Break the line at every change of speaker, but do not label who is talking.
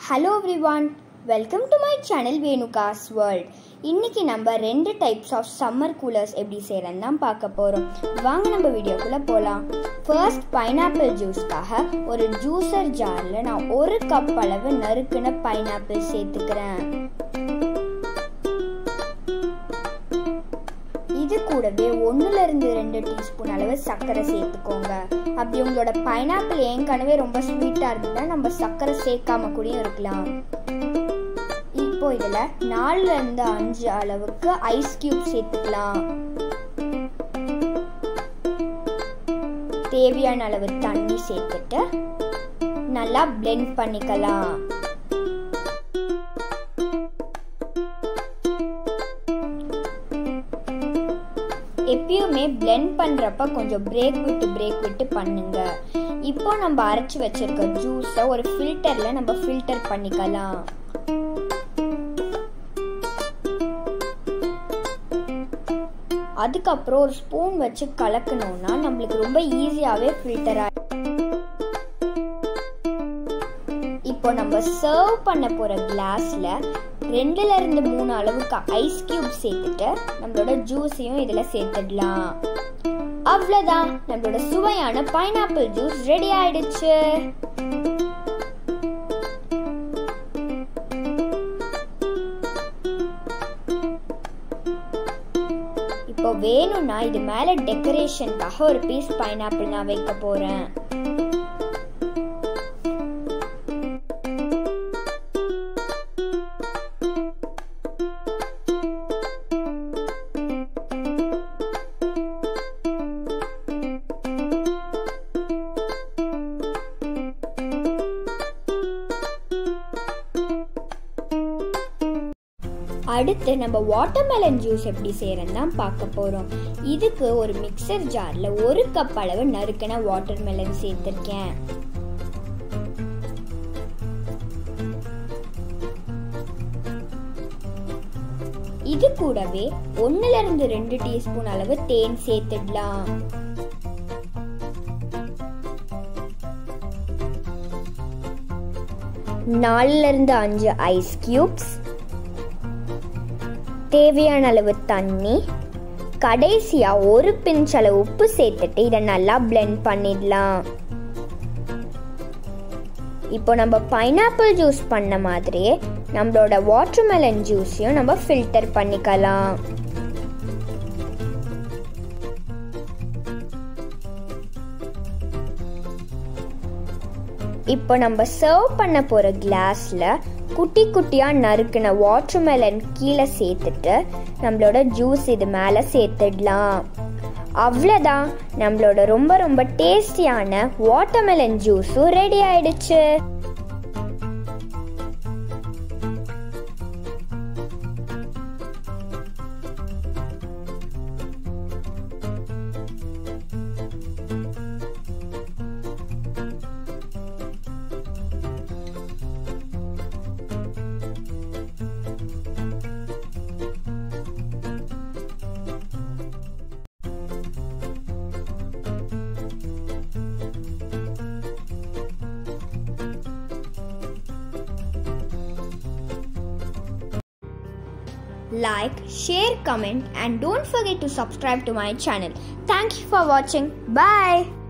hello everyone welcome to my channel வேணுகாஸ் world இன்னைக்கு நம்ம ரெண்டு டைப்ஸ் ஆஃப் சம்மர் கூலர்ஸ் எப்படி செய்கிறேன்னு தான் பார்க்க போகிறோம் வாங்க நம்ம வீடியோக்குள்ளே போகலாம் ஃபர்ஸ்ட் பைனாப்பிள் ஜூஸ்க்காக ஒரு ஜூஸர் ஜாரில் நான் ஒரு கப் அளவு நறுக்குன பைனாப்பிள் சேர்த்துக்கிறேன் இது கூடவே ஒன்றுல இருந்து ரெண்டு டீஸ்பூன் அளவு சர்க்கரை சேர்த்துக்கோங்க அப்படி உங்களோட பைனாப்பிள் ஏற்கனவே ரொம்ப ஸ்வீட்டாக இருந்ததுன்னா நம்ம சர்க்கரை சேர்க்காம கூடயும் இருக்கலாம் இப்போ இதில் நாலுல இருந்து அஞ்சு அளவுக்கு ஐஸ் கியூப் சேர்த்துக்கலாம் தேவையான அளவு தண்ணி சேர்த்துட்டு நல்லா பிளெண்ட் பண்ணிக்கலாம் எப்பயுமே பிளெண்ட் பண்ணுறப்ப கொஞ்சம் பிரேக் விட்டு பிரேக் விட்டு பண்ணுங்க இப்போ நம்ம அரைச்சி வச்சிருக்க ஜூஸை ஒரு ஃபில்டரில் நம்ம ஃபில்டர் பண்ணிக்கலாம் அதுக்கப்புறம் ஒரு ஸ்பூன் வச்சு கலக்கணும்னா நம்மளுக்கு ரொம்ப ஈஸியாகவே ஃபில்டர் ஆ இப்போ நம்ம சர்வ் பண்ண போகிற கிளாஸில் ரெண்டுல இருந்து மூணு அளவுக்கு ஐஸ் கியூப் சேர்த்துட்டு நம்மளோட ஜூஸையும் இதில் சேர்த்துடலாம் அவ்வளோதான் நம்மளோட சுவையான பைனாப்பிள் ஜூஸ் ரெடி ஆயிடுச்சு இப்போ வேணும்னா இது மேலே டெக்கரேஷனுக்காக ஒரு பீஸ் பைனாப்பிள் நான் வைக்க போகிறேன் அடுத்து நம்ம வாட்டர்மெலன் ஜூஸ் எப்படி செய்யறதுன்னு தான் பார்க்க போறோம் இதுக்கு ஒரு மிக்சர் ஜார்ல ஒரு கப் அளவு நறுக்கின வாட்டர்மெலன் சேர்த்திருக்கேன் இது கூடவே ஒன்னுல இருந்து ரெண்டு டீஸ்பூன் அளவு தேன் சேர்த்துடலாம் நாலுல இருந்து அஞ்சு ஐஸ் கியூப்ஸ் தேவையான அளவு தண்ணி கடைசியாக ஒரு பிஞ்ச் அளவு உப்பு சேர்த்துட்டு இதை நல்லா பிளெண்ட் பண்ணிடலாம் இப்போ நம்ம பைனாப்பிள் ஜூஸ் பண்ண மாதிரியே நம்மளோட வாட்டர்மெலன் ஜூஸையும் நம்ம ஃபில்டர் பண்ணிக்கலாம் இப்போ நம்ம சர்வ் பண்ண போகிற கிளாஸில் குட்டி குட்டியாக நறுக்கின வாட்டர்மெலன் கீழே சேர்த்துட்டு நம்மளோட ஜூஸ் இது மேலே சேர்த்துடலாம் அவ்வளோதான் நம்மளோட ரொம்ப ரொம்ப டேஸ்டியான வாட்டர்மெலன் ஜூஸும் ரெடி ஆயிடுச்சு like share comment and don't forget to subscribe to my channel thank you for watching bye